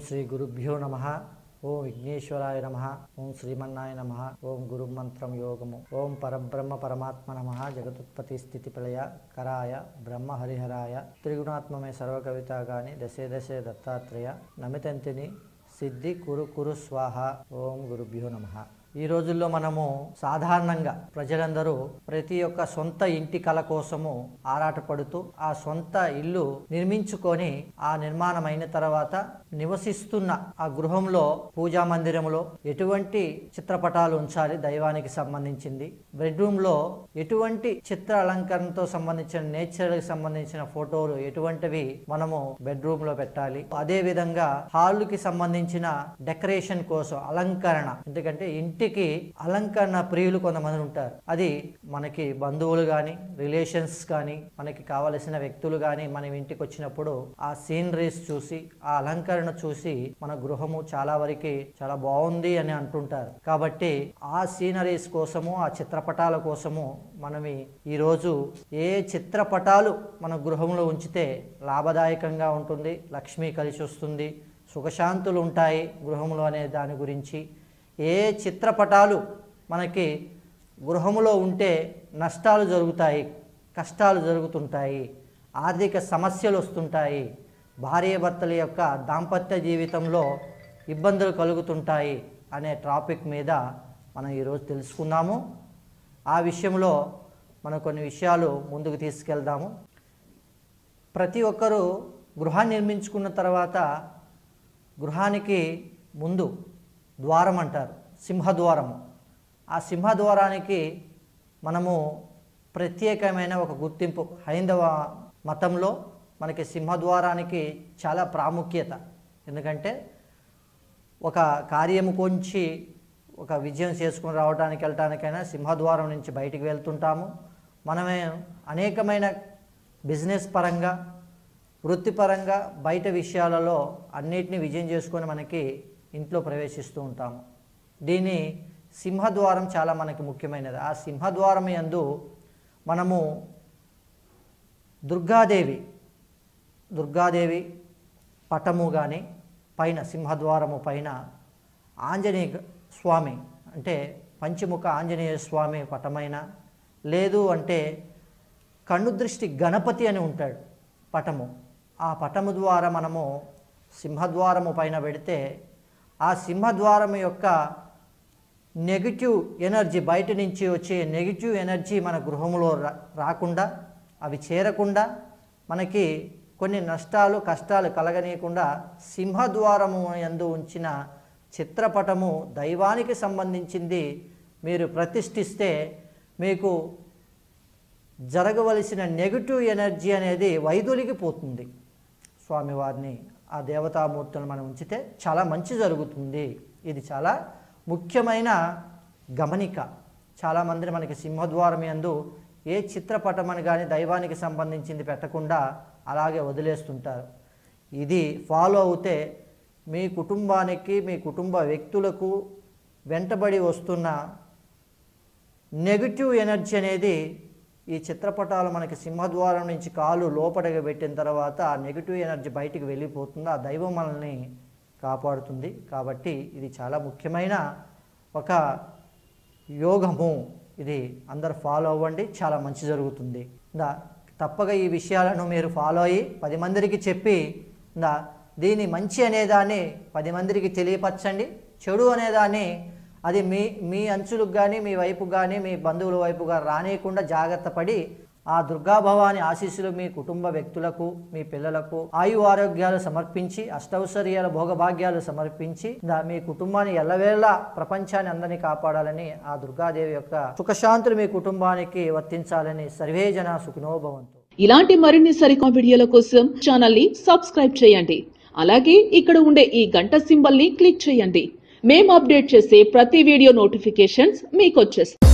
శ్రీ గురుభ్యో నమ ఓం విఘ్నేశ్వరాయ నమ ఓం శ్రీమన్నాయ నమ ఓం గురు మంత్రం యోగము ఓం పరబ్రహ్మ పరమాత్మ నమ జగతుత్పత్తి స్థితి ప్రళయ కరాయ బ్రహ్మ హరిహరాయ త్రిగుణాత్మమే సర్వకవితాగాని దశే దశే దత్తాత్రేయ నమితంతిని సిద్ధి కురు కురు స్వాహ ఓం గురుభ్యో నమ ఈ రోజుల్లో మనము సాధారణంగా ప్రజలందరూ ప్రతి ఒక్క సొంత ఇంటి కల కోసము ఆరాటపడుతూ ఆ సొంత ఇల్లు నిర్మించుకొని ఆ నిర్మాణమైన తర్వాత నివసిస్తున్న ఆ గృహంలో పూజా మందిరంలో ఎటువంటి చిత్రపటాలు ఉంచాలి దైవానికి సంబంధించింది బెడ్రూమ్ లో ఎటువంటి చిత్ర అలంకరణతో సంబంధించిన నేచర్ కి సంబంధించిన ఫోటోలు ఎటువంటివి మనము బెడ్రూమ్ లో పెట్టాలి అదే విధంగా హాల్ కి సంబంధించిన డెకరేషన్ కోసం అలంకరణ ఎందుకంటే ఇంటికి అలంకరణ ప్రియులు కొంతమంది ఉంటారు అది మనకి బంధువులు కానీ రిలేషన్స్ కానీ మనకి కావలసిన వ్యక్తులు కానీ మన ఇంటికి వచ్చినప్పుడు ఆ సీనరీస్ చూసి ఆ అలంకరణ చూసి మన గృహము చాలా వరకు చాలా బాగుంది అని అంటుంటారు కాబట్టి ఆ సీనరీస్ కోసము ఆ చిత్రపటాల కోసము మనం ఈ- ఈరోజు ఏ చిత్రపటాలు మన గృహంలో ఉంచితే లాభదాయకంగా ఉంటుంది లక్ష్మి కలిసి వస్తుంది సుఖశాంతులు ఉంటాయి గృహంలో అనే దాని గురించి ఏ చిత్రపటాలు మనకి గృహములో ఉంటే నష్టాలు జరుగుతాయి కష్టాలు జరుగుతుంటాయి ఆర్థిక సమస్యలు వస్తుంటాయి భార్యాభర్తల యొక్క దాంపత్య జీవితంలో ఇబ్బందులు కలుగుతుంటాయి అనే టాపిక్ మీద మనం ఈరోజు తెలుసుకుందాము ఆ విషయంలో మనం కొన్ని విషయాలు ముందుకు తీసుకెళ్దాము ప్రతి ఒక్కరూ గృహాన్ని నిర్మించుకున్న తర్వాత గృహానికి ముందు ద్వారం అంటారు సింహద్వారము ఆ సింహద్వారానికి మనము ప్రత్యేకమైన ఒక గుర్తింపు హైందవ మతంలో మనకి సింహద్వారానికి చాలా ప్రాముఖ్యత ఎందుకంటే ఒక కార్యము కొంచి ఒక విజయం చేసుకుని రావడానికి వెళ్ళటానికైనా సింహద్వారం నుంచి బయటికి వెళ్తుంటాము మనమే అనేకమైన బిజినెస్ పరంగా వృత్తిపరంగా బయట విషయాలలో అన్నిటిని విజయం చేసుకొని మనకి ఇంట్లో ప్రవేశిస్తూ ఉంటాము దీని సింహద్వారం చాలా మనకి ముఖ్యమైనది ఆ సింహద్వారం యందు మనము దుర్గాదేవి దుర్గాదేవి పటము కానీ పైన సింహద్వారము పైన ఆంజనేయ స్వామి అంటే పంచముఖ ఆంజనేయ స్వామి పటమైన లేదు అంటే కన్ను దృష్టి గణపతి అని ఉంటాడు పటము ఆ పటము ద్వారా మనము సింహద్వారము పైన పెడితే ఆ సింహద్వారం యొక్క నెగిటివ్ ఎనర్జీ బయట నుంచి వచ్చే నెగిటివ్ ఎనర్జీ మన గృహంలో రా- రాకుండా అవి చేరకుండా మనకి కొన్ని నష్టాలు కష్టాలు కలగనీయకుండా సింహద్వారము యందు ఉంచిన చిత్రపటము దైవానికి సంబంధించింది మీరు ప్రతిష్ఠిస్తే మీకు జరగవలసిన నెగిటివ్ ఎనర్జీ అనేది వైదొలిగిపోతుంది స్వామివారిని ఆ దేవతామూర్తులను మనం ఉంచితే చాలా మంచి జరుగుతుంది ఇది చాలా ముఖ్యమైన గమనిక చాలామంది మనకి సింహద్వారం యందు ఏ చిత్రపటం అని కానీ దైవానికి సంబంధించింది పెట్టకుండా అలాగే వదిలేస్తుంటారు ఇది ఫాలో అవుతే మీ కుటుంబానికి మీ కుటుంబ వ్యక్తులకు వెంటబడి వస్తున్న నెగిటివ్ ఎనర్జీ అనేది ఈ చిత్రపటాలు మనకి సింహద్వారం నుంచి కాలు లోపలికి పెట్టిన తర్వాత ఆ నెగిటివ్ ఎనర్జీ బయటికి వెళ్ళిపోతుంది ఆ దైవం మనల్ని కాపాడుతుంది కాబట్టి ఇది చాలా ముఖ్యమైన ఒక యోగము ఇది అందరు ఫాలో అవ్వండి చాలా మంచి జరుగుతుంది దా తప్పక ఈ విషయాలను మీరు ఫాలో అయ్యి పది మందికి చెప్పి దా దీని మంచి అనేదాన్ని పది మందికి తెలియపరచండి చెడు అనేదాన్ని అది మీ మీ అంచులకు కానీ మీ వైపు కానీ మీ బంధువుల వైపుగా రానియకుండా జాగ్రత్త పడి ఆ దుర్గాభవాని ఆశీస్సులు మీ కుటుంబ వ్యక్తులకు మీ పిల్లలకు ఆయు ఆరోగ్యాలు సమర్పించి అష్టౌశ్వర్యాల భోగభాగ్యాలు సమర్పించి దా- మీ కుటుంబాన్ని ఎల్లవేళ ప్రపంచాన్ని అందరినీ కాపాడాలని ఆ దుర్గాదేవి యొక్క సుఖశాంతులు మీ కుటుంబానికి వర్తించాలని సర్వే జన సుఖినోభవంతు ఇలాంటి మరిన్ని సరికొత్త వీడియోల కోసం ఛానల్ ని సబ్స్క్రైబ్ చేయండి అలాగే ఇక్కడ ఉండే ఈ గంట సింబల్ ని క్లిక్ చేయండి మేము అప్డేట్ చేసే ప్రతి వీడియో నోటిఫికేషన్స్ మీకు వచ్చేస్తాయి